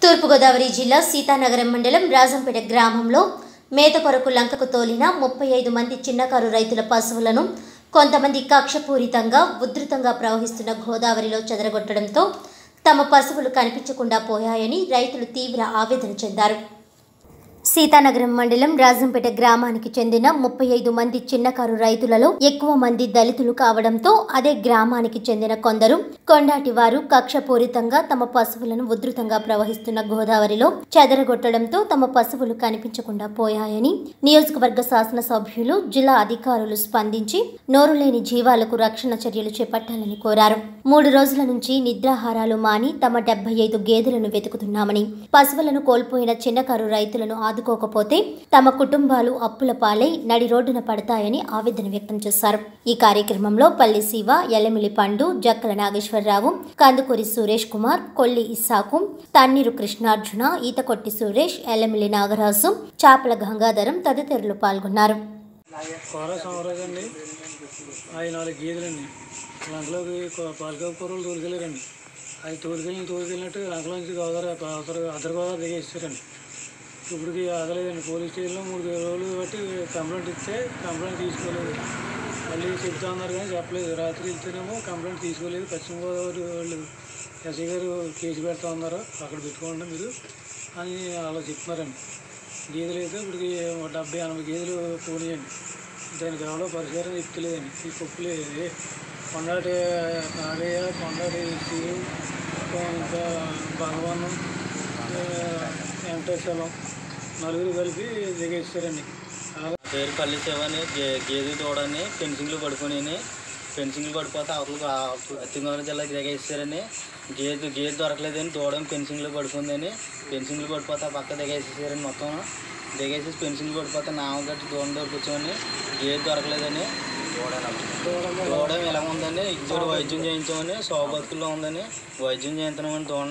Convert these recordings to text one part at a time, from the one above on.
తూర్పుగోదావరి జిల్లా సీతానగరం మండలం రాజంపేట గ్రామంలో మేత కొరకు లంకకు తోలిన ముప్పై ఐదు మంది చిన్నకారు రైతుల పశువులను కొంతమంది కక్షపూరితంగా ఉధృతంగా ప్రవహిస్తున్న గోదావరిలో చెదరగొట్టడంతో తమ పశువులు కనిపించకుండా పోయాయని రైతులు తీవ్ర ఆవేదన చెందారు సీతానగరం మండలం రాజంపేట గ్రామానికి చెందిన ముప్పై ఐదు మంది చిన్నకారు రైతులలో ఎక్కువ మంది దళితులు కావడంతో అదే గ్రామానికి చెందిన కొందరు కొండాటి వారు కక్షపూరితంగా తమ పశువులను ఉధృతంగా ప్రవహిస్తున్న గోదావరిలో చెదరగొట్టడంతో తమ పశువులు కనిపించకుండా పోయాయని నియోజకవర్గ శాసనసభ్యులు జిల్లా అధికారులు స్పందించి నోరులేని జీవాలకు రక్షణ చర్యలు చేపట్టాలని కోరారు మూడు రోజుల నుంచి నిద్రాహారాలు మాని తమ డెబ్బై ఐదు గేదెలను వెతుకుతున్నామని పశువులను కోల్పోయిన చిన్నకారు రైతులను ఆదుకోకపోతే తమ కుటుంబాలు అప్పుల పాలై నడి రోడ్డున పడతాయని ఆవేదన వ్యక్తం చేశారు ఈ కార్యక్రమంలో పల్లి శివ ఎల్లమిలి పండు జక్కల నాగేశ్వరరావు కందుకూరి సురేష్ కుమార్ కొల్లి ఇస్సాకు తన్నీరు కృష్ణార్జున ఈతకొట్టి సురేష్ ఎల్లమిలి నాగరాజు చాపల గంగాధరం తదితరులు పాల్గొన్నారు కోర సోమరాజు అండి అవి నాలుగు గేదెలండి లంకలోకి పాలకాపు కూరలు తోలుకెళ్ళారండి అవి తోలుకెళ్ళి తోలుకెళ్ళినట్టు లంకలోంచి గోదావరి అవసర అద్దరు గోదావరి దిగేసారండి ఇప్పటికి ఆగలేదండి పోలీస్ స్టేషన్లో మూడు రోజులు బట్టి కంప్లైంట్ ఇస్తే కంప్లైంట్ తీసుకోలేదు మళ్ళీ చెప్తా ఉన్నారు కానీ చెప్పలేదు రాత్రి వెళ్తేనేమో కంప్లైంట్ తీసుకోలేదు పశ్చిమ గోదావరి వాళ్ళు ఎస్ఐ గారు కేసు పెడతా ఉన్నారు అక్కడ పెట్టుకోండి మీరు అని అలా చెప్తున్నారండి గేదెలు అయితే ఇప్పటికి ఒక డెబ్బై ఎనభై గేదెలు పోనీయండి దానికి ఎవరో పరిష్కారం చెప్తలేదండి ఈ కుప్పలే కొండాటి నాగయ్య కొండాటి శివు ఇంకా భగవానం వెంకటేశ్వరం నలుగురు కలిపి దిగేస్తారండి నా పేరు పల్లి శివని గే గేదె తోడని ఫెన్సింగ్లు పడుకొని ఫెన్సింగ్లు పడిపోతే అవతల పశ్చిమగోదావరి జిల్లాకి దిగేసారని గేదె గేదె దొరకలేదని తోడని ఫెన్సింగ్లు పడుకుందని ఫెన్సింగ్లు పడిపోతే ఆ పక్క దిగేసేసారని మొత్తం దిగేసేసి ఫెన్సింగ్లు పడిపోతే నామ గట్టి దూరం దొరికొచ్చామని గేదె దొరకలేదని దూడం ఎలా ఉందని ఇక్కడ వైద్యం చేయించామని సోబతుల్లో ఉందని వైద్యం చేయించినామని దూడ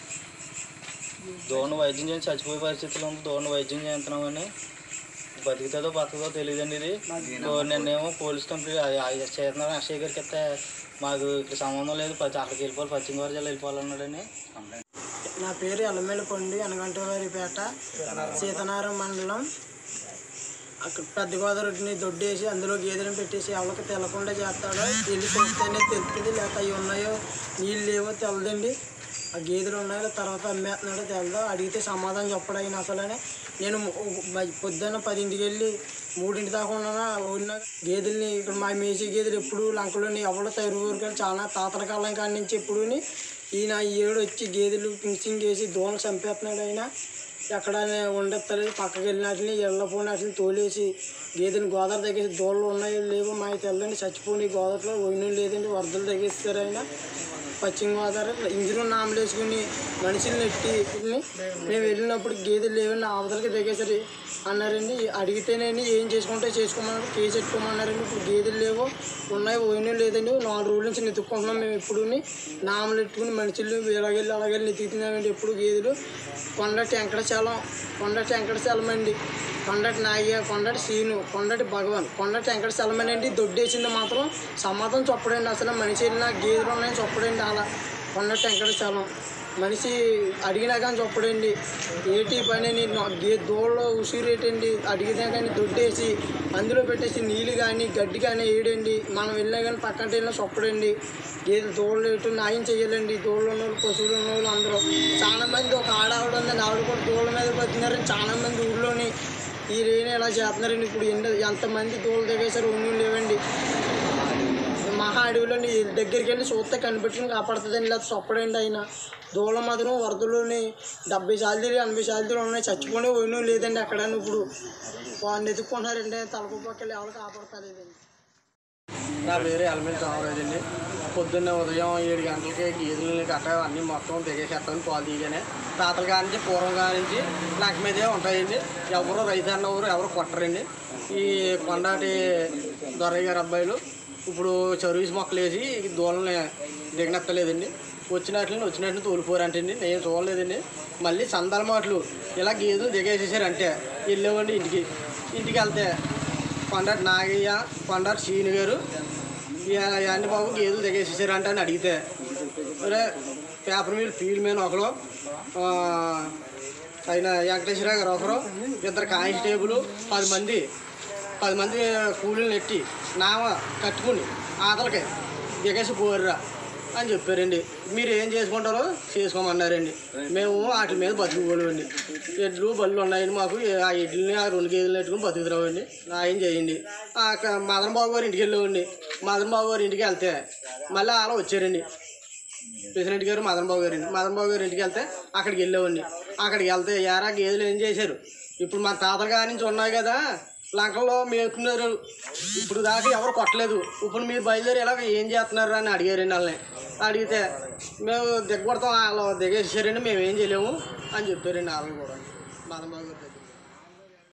దూడ వైద్యం చేయించి చచ్చిపోయే పరిస్థితిలో ఉంది దూడ వైద్యం చేయించినామని బతుకుతుందో బతకదో తెలియదండి ఇది సో నిన్నేమో పోలీస్ కంప్లైంట్ చేస్తున్నారు అక్షయ్ గారికి అయితే మాకు ఇక్కడ సంబంధం లేదు పచ్చి అక్కడికి వెళ్ళిపోవాలి పశ్చిమ గోదావరి జిల్లా వెళ్ళిపోవాలన్నాడని నా పేరు ఎల్లమెల్లి పండు అనగంటవారిపేట సీతనారం మండలం అక్కడ పెద్ద గోదావరిని దొడ్డేసి అందులో గేదెలను పెట్టేసి ఎవరికి తెలకుండా చేస్తాడో వెళ్ళి చూస్తేనే తెలుస్తుంది లేకపోతే అవి ఉన్నాయో నీళ్ళు లేవో తెలదండి ఆ గేదెలు ఉన్నాయో తర్వాత అమ్మేస్తున్నాడో తెలదో అడిగితే సమాధానం చెప్పడం అసలనే నేను ము- మ- పొద్దున్న పదింటికి వెళ్ళి మూడింటి దాకా ఉన్నానా ఉన్న గేదెల్ని ఇక్కడ మా మేసీ గేదెలు ఎప్పుడు లంకలోని ఎవరో తరువురు కానీ చాలా తాతల కాలం కాడి నుంచి ఎప్పుడుని ఈయన ఈ ఏడు వచ్చి గేదెలు ఫినిషింగ్ చేసి దోమలు చంపేస్తున్నాడు ఆయన ఎక్కడ ఉండలేదు పక్కకి వెళ్ళినట్లని ఎళ్ళపోయినట్లని తోలేసి గేదెని గోదావరి తగ్గేసి దోళ్ళు ఉన్నాయో లేవో మాకు తెల్లండి చచ్చిపోయి గోదావరిలో పోయిన లేదండి వరదలు తగ్గేస్తారు ఆయన పశ్చిమ గోదావరి ఇంజిన్ నామలు వేసుకుని మనుషులు నెట్టి మేము వెళ్ళినప్పుడు గేదెలు లేవండి ఆవతలకి దిగేసరి అన్నారండి అడిగితేనేని ఏం చేసుకుంటే చేసుకోమన్నారు కేసు పెట్టుకోమన్నారండి ఇప్పుడు గేదెలు లేవో ఉన్నాయి పోయినా లేదండి నాలుగు రోజుల నుంచి నెతుక్కుంటున్నాం మేము ఎప్పుడుని నామలు ఎట్టుకుని మనుషులు ఇలాగెళ్ళి అలాగెళ్ళి నెతుకుతున్నామండి ఎప్పుడు గేదెలు కొండటి వెంకటచలం కొండటి వెంకటచలం అండి కొండటి నాగయ్య కొండటి సీను కొండటి భగవాన్ కొండటి వెంకటచలం అండి దొడ్డేసింది మాత్రం సమాధానం చొప్పడండి అసలు మనిషి వెళ్ళిన గేదెలు ఉన్నాయని చొప్పడండి అలా కొండటి వెంకటచలం మనిషి అడిగినా కానీ చొప్పడండి ఏటి పని అని నా- గే దోళ్ళలో ఉసిరేటండి అడిగినా కానీ దొడ్డేసి అందులో పెట్టేసి నీళ్ళు కానీ గడ్డి కానీ వేయడండి మనం వెళ్ళినా కానీ పక్కన వెళ్ళినా చొప్పడండి గేదె దోళ్ళు వేయటం న్యాయం చేయాలండి దోళ్ళు ఉన్న వాళ్ళు పశువులు ఉన్న వాళ్ళు అందరూ చాలా మంది ఒక ఆడావిడ ఉందండి ఆవిడ కూడా దోళ్ళ మీద పడుతున్నారని చాలా మంది ఊళ్ళోని ఈ రేణు ఇలా చేస్తున్నారండి ఇప్పుడు ఎన్ని ఎంతమంది దోళ్ళు దిగేసారు ఉన్ను లేవండి మహా అడవిలోని దగ్గరికి వెళ్ళి చూస్తే కనిపెట్టుకుని కాపాడుతుందండి లేదా చొప్పడండి ఆయన దూల మాత్రం వరదలోని డెబ్బై సార్లు ఎనభై సార్లు ఉన్నాయి చచ్చిపోయి పోయిన లేదండి అక్కడ ఇప్పుడు వాళ్ళు ఎత్తుక్కుంటున్నారండి తలపు పక్కలు ఎవరు కాపాడతలేదండి నా పేరు ఎల్మెల్ రామరాజు అండి పొద్దున్న ఉదయం ఏడు గంటలకి గేదెలని గట్ట అన్నీ మొత్తం దిగేసేస్తాను పాలు తీయగానే తాతల కాడి నుంచి పూర్వం కాడి నుంచి నాకు మీదే ఉంటాయండి ఎవరు రైతు అన్న ఊరు ఎవరు కొట్టరండి ఈ కొండాటి దొరయ్య గారి అబ్బాయిలు ఇప్పుడు సర్వీస్ మొక్కలు వేసి దూలని దిగనెత్తలేదండి వచ్చినట్లని వచ్చినట్లు తోలిపోరంటండి నేను చూడలేదండి మళ్ళీ సందాల మాటలు ఇలా గేదెలు దిగేసేసారంటే వెళ్ళేవండి ఇంటికి ఇంటికి వెళ్తే కొండటి నాగయ్య కొండటి శ్రీను గారు అన్ని బాబు గేదెలు దిగేసేసారంట అని అడిగితే ఒరే పేపర్ మీద ఫీల్డ్ మీద ఒకరు ఆ, ఆయన వెంకటేశ్వర గారు ఒకరు ఇద్దరు కానిస్టేబుల్ పది మంది పది మంది కూలీలు నెట్టి నామ కట్టుకుని ఆతలకి దిగేసి పోర్రా అని చెప్పారండి మీరు ఏం చేసుకుంటారో చేసుకోమన్నారండి మేము వాటి మీద బతుకుకోలేమండి ఎడ్లు బళ్ళు ఉన్నాయండి మాకు ఆ ఎడ్లని ఆ రెండు గేదెలు నెట్టుకుని బతుకుతున్నామండి ఆయన చేయండి ఆ క- మదన్ బాబు గారి ఇంటికి వెళ్ళామండి మదన్ బాబు గారి ఇంటికి వెళ్తే మళ్ళీ అలా వచ్చారండి ప్రెసిడెంట్ గారు మదన్ బాబు గారు మదన్ బాబు గారి ఇంటికి వెళ్తే అక్కడికి వెళ్ళామండి అక్కడికి వెళ్తే యారా గేదెలు ఏం చేశారు ఇప్పుడు మా తాతల గారి నుంచి ఉన్నాయి కదా లంకల్లో మేపుతున్నారు ఇప్పుడు దాకా ఎవరు కొట్టలేదు ఇప్పుడు మీరు బయలుదేరి ఎలా ఏం చేస్తున్నారు అని అడిగారండి వాళ్ళని అడిగితే మేము దిగబడతాం వాళ్ళు దిగేసారండి మేము ఏం చేయలేము అని చెప్పారండి వాళ్ళు కూడా మదన్ బాబు గారు